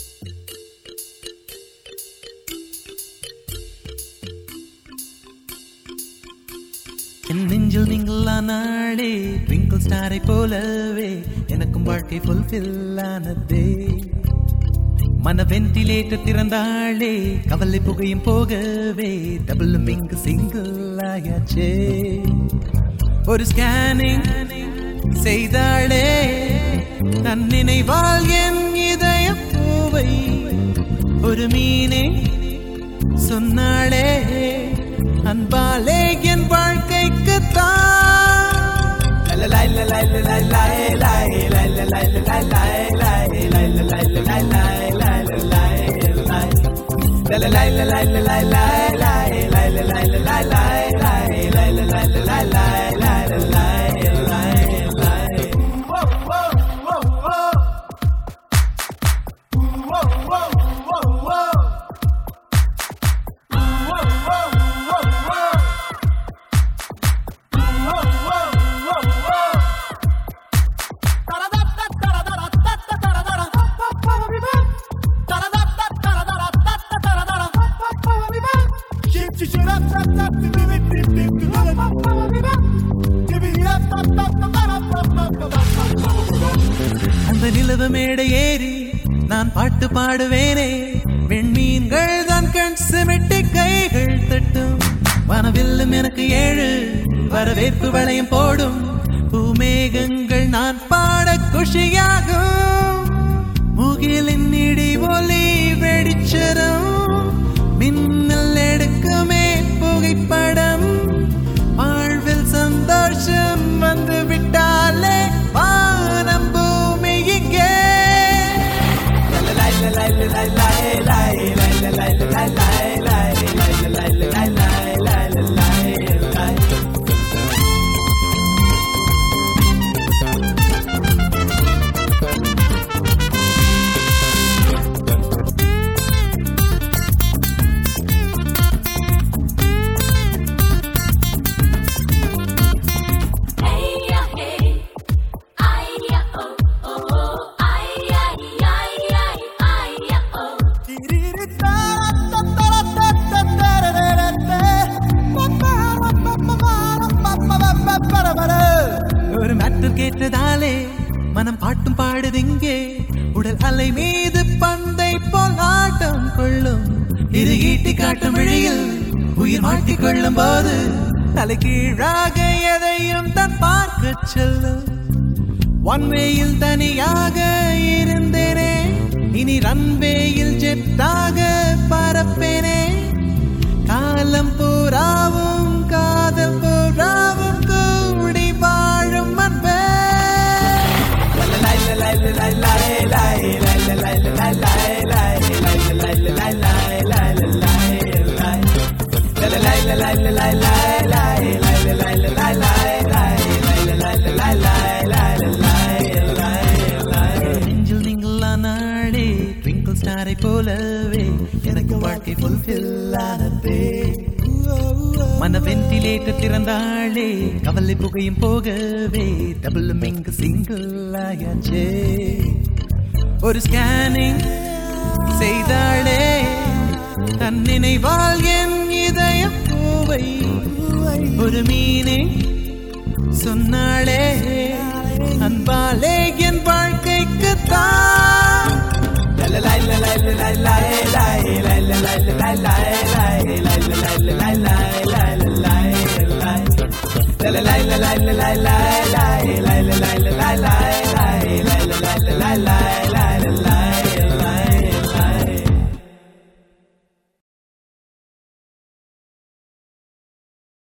என் நெஞ்சில் நீங்களா நாளே ட்விங்கிள் ஸ்டாரை போலவே எனக்கும் வாழ்க்கை ஃபுல்ஃபில் ஆனதே மன வென்டிலேட்டர் திறந்தாளே கவலை புகையும் போகவே டபுளும் இங்கு சிங்கிள் ஆயாச்சே ஒரு ஸ்கேனிங் செய்தாளே தன் நினைவால் என் இதய பூவை ஒரு மீனே சொன்னாளே அன்பாலே என் வாழ்க்கைக்கு அந்த நிலவு மேடை ஏறி நான் பாட்டு பாடுவேனே வெண்மீன்கள் தான் கண் சிமிட்டி கைகள் தட்டும் வனவில்லும் எனக்கு ஏழு வரவேற்பு வளையம் போடும் பூமேகங்கள் நான் பாட குஷியாகும் முகிலின் இடி ஒலி வெடிச்சரம் மின்னல் எடுக்குமே புகைப்படம் வாழ்வில் சந்தோஷம் வந்து விட்டாலே வானம் பூமி இங்கே Hey-ya, hey. Ay-ya, oh, oh, oh. Ay, ay, ay, ay, ay-ya, oh. ஒரு மேட்டர் கேட்டதாலே மனம் பாட்டும் பாடுதிங்கே உடல் அலை மீது பந்தை போல் ஆட்டம் கொள்ளும் இது ஈட்டி காட்டும் வழியில் உயிர் மாட்டிக் கொள்ளும் போது தலை கீழாக எதையும் தான் பார்க்க செல்லும் ஒன்வேயில் தனியாக இருந்தேனே இனி ரன்வேயில் ஜெட்டாக பரப்பேனே காலம் பூராவும் காதல் பூராவும் கூடி வாழும் அன்பே நெஞ்சில் நீங்களா நாளே ட்விங்கிள் ஸ்டாரை போலவே எனக்கு வாழ்க்கை ஃபுல்ஃபில் ஆனதே மன வென்டிலேட்டர் திறந்தாளே கவலை புகையும் போகவே டபுளும் இங்கு சிங்கிள் ஆயாச்சே ஒரு ஸ்கேனிங் செய்தாளே தன் நினைவால் என் இதய பூவை ஒரு மீனே சொன்னாளே அன்பாலே என் வாழ்க்கைக்கு தான்